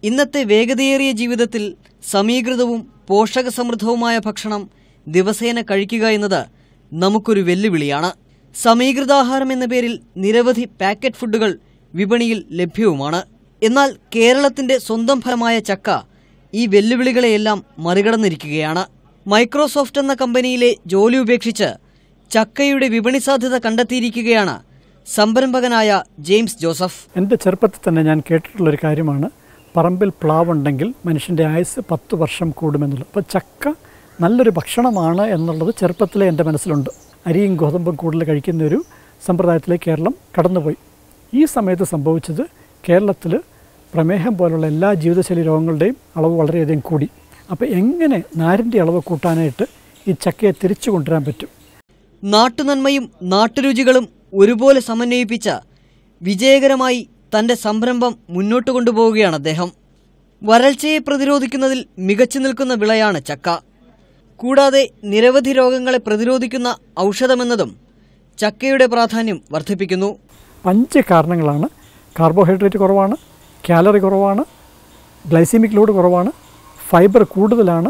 ഇന്നത്തെ വേഗതയേറിയ ജീവിതത്തിൽ സമീകൃതവും പോഷകസമൃദ്ധവുമായ ഭക്ഷണം ദിവസേന കഴിക്കുക എന്നത് നമുക്കൊരു വെല്ലുവിളിയാണ് സമീകൃതാഹാരം എന്ന പേരിൽ നിരവധി പാക്കറ്റ് ഫുഡുകൾ വിപണിയിൽ ലഭ്യവുമാണ് എന്നാൽ കേരളത്തിന്റെ സ്വന്തം ഫലമായ ചക്ക ഈ വെല്ലുവിളികളെയെല്ലാം മറികടന്നിരിക്കുകയാണ് മൈക്രോസോഫ്റ്റ് എന്ന കമ്പനിയിലെ ജോലി ഉപേക്ഷിച്ച് ചക്കയുടെ വിപണി സാധ്യത കണ്ടെത്തിയിരിക്കുകയാണ് സംരംഭകനായ ജെയിംസ് ജോസഫ് എൻ്റെ ചെറുപ്പത്തിൽ തന്നെ ഞാൻ കേട്ടിട്ടുള്ളൊരു കാര്യമാണ് പറമ്പിൽ പ്ലാവുണ്ടെങ്കിൽ മനുഷ്യൻ്റെ ആയുസ് പത്ത് വർഷം കൂടുമെന്നുള്ളത് അപ്പോൾ ചക്ക നല്ലൊരു ഭക്ഷണമാണ് എന്നുള്ളത് ചെറുപ്പത്തിലെ എൻ്റെ മനസ്സിലുണ്ട് അരിയും ഗോതമ്പും കൂടുതൽ കഴിക്കുന്ന ഒരു സമ്പ്രദായത്തിലേക്ക് കേരളം കടന്നുപോയി ഈ സമയത്ത് സംഭവിച്ചത് കേരളത്തിൽ പ്രമേഹം പോലുള്ള എല്ലാ ജീവിതശൈലി രോഗങ്ങളുടെയും അളവ് വളരെയധികം കൂടി അപ്പോൾ എങ്ങനെ നാരിൻ്റെ അളവ് കൂട്ടാനായിട്ട് ഈ ചക്കയെ തിരിച്ചു കൊണ്ടുവരാൻ പറ്റും നാട്ടുനന്മയും നാട്ടുരുചികളും ഒരുപോലെ സമന്വയിപ്പിച്ച വിജയകരമായി തന്റെ സംരംഭം മുന്നോട്ട് കൊണ്ടുപോവുകയാണ് അദ്ദേഹം വരൾച്ചയെ പ്രതിരോധിക്കുന്നതിൽ മികച്ചു നിൽക്കുന്ന വിളയാണ് ചക്ക കൂടാതെ നിരവധി രോഗങ്ങളെ പ്രതിരോധിക്കുന്ന ഔഷധമെന്നതും ചക്കയുടെ പ്രാധാന്യം വർദ്ധിപ്പിക്കുന്നു അഞ്ച് കാരണങ്ങളാണ് കാർബോഹൈഡ്രേറ്റ് കുറവാണ് കാലറി കുറവാണ് ഗ്ലൈസീമിക് ലോഡ് കുറവാണ് ഫൈബർ കൂടുതലാണ്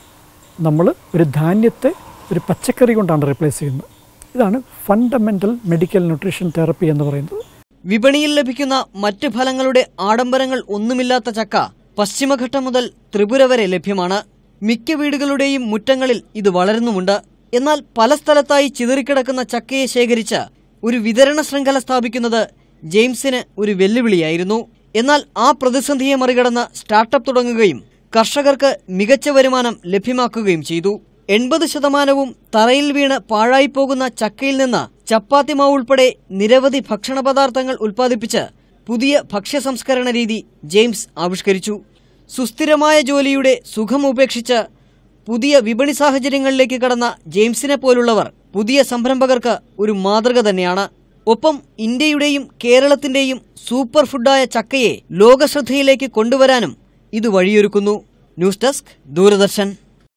നമ്മൾ ഒരു ധാന്യത്തെ ഒരു പച്ചക്കറി കൊണ്ടാണ് റിപ്ലേസ് ചെയ്യുന്നത് ഇതാണ് ഫണ്ടമെൻ്റൽ മെഡിക്കൽ ന്യൂട്രീഷൻ തെറപ്പി എന്ന് പറയുന്നത് വിപണിയിൽ ലഭിക്കുന്ന മറ്റ് ഫലങ്ങളുടെ ആഡംബരങ്ങൾ ഒന്നുമില്ലാത്ത ചക്ക പശ്ചിമഘട്ടം മുതൽ ത്രിപുര വരെ ലഭ്യമാണ് മിക്ക വീടുകളുടെയും മുറ്റങ്ങളിൽ ഇത് വളരുന്നുമുണ്ട് എന്നാൽ പല സ്ഥലത്തായി ചിതറിക്കിടക്കുന്ന ചക്കയെ ശേഖരിച്ച് ഒരു വിതരണ ശൃംഖല സ്ഥാപിക്കുന്നത് ജെയിംസിന് ഒരു വെല്ലുവിളിയായിരുന്നു എന്നാൽ ആ പ്രതിസന്ധിയെ മറികടന്ന് സ്റ്റാർട്ടപ്പ് തുടങ്ങുകയും കർഷകർക്ക് മികച്ച വരുമാനം ലഭ്യമാക്കുകയും ചെയ്തു എൺപത് ശതമാനവും തറയിൽ വീണ് പാഴായിപ്പോകുന്ന ചക്കയിൽ നിന്ന് ചപ്പാത്തി മാവ് ഉൾപ്പെടെ നിരവധി ഭക്ഷണ പദാർത്ഥങ്ങൾ ഉൽപ്പാദിപ്പിച്ച് പുതിയ ഭക്ഷ്യ സംസ്കരണ രീതി ജെയിംസ് ആവിഷ്കരിച്ചു സുസ്ഥിരമായ ജോലിയുടെ സുഖം ഉപേക്ഷിച്ച് പുതിയ വിപണി സാഹചര്യങ്ങളിലേക്ക് കടന്ന ജെയിംസിനെ പോലുള്ളവർ പുതിയ സംരംഭകർക്ക് ഒരു മാതൃക തന്നെയാണ് ഒപ്പം ഇന്ത്യയുടെയും കേരളത്തിന്റെയും സൂപ്പർ ഫുഡായ ചക്കയെ ലോകശ്രദ്ധയിലേക്ക് കൊണ്ടുവരാനും ഇത് വഴിയൊരുക്കുന്നു ന്യൂസ് ഡെസ്ക് ദൂരദർശൻ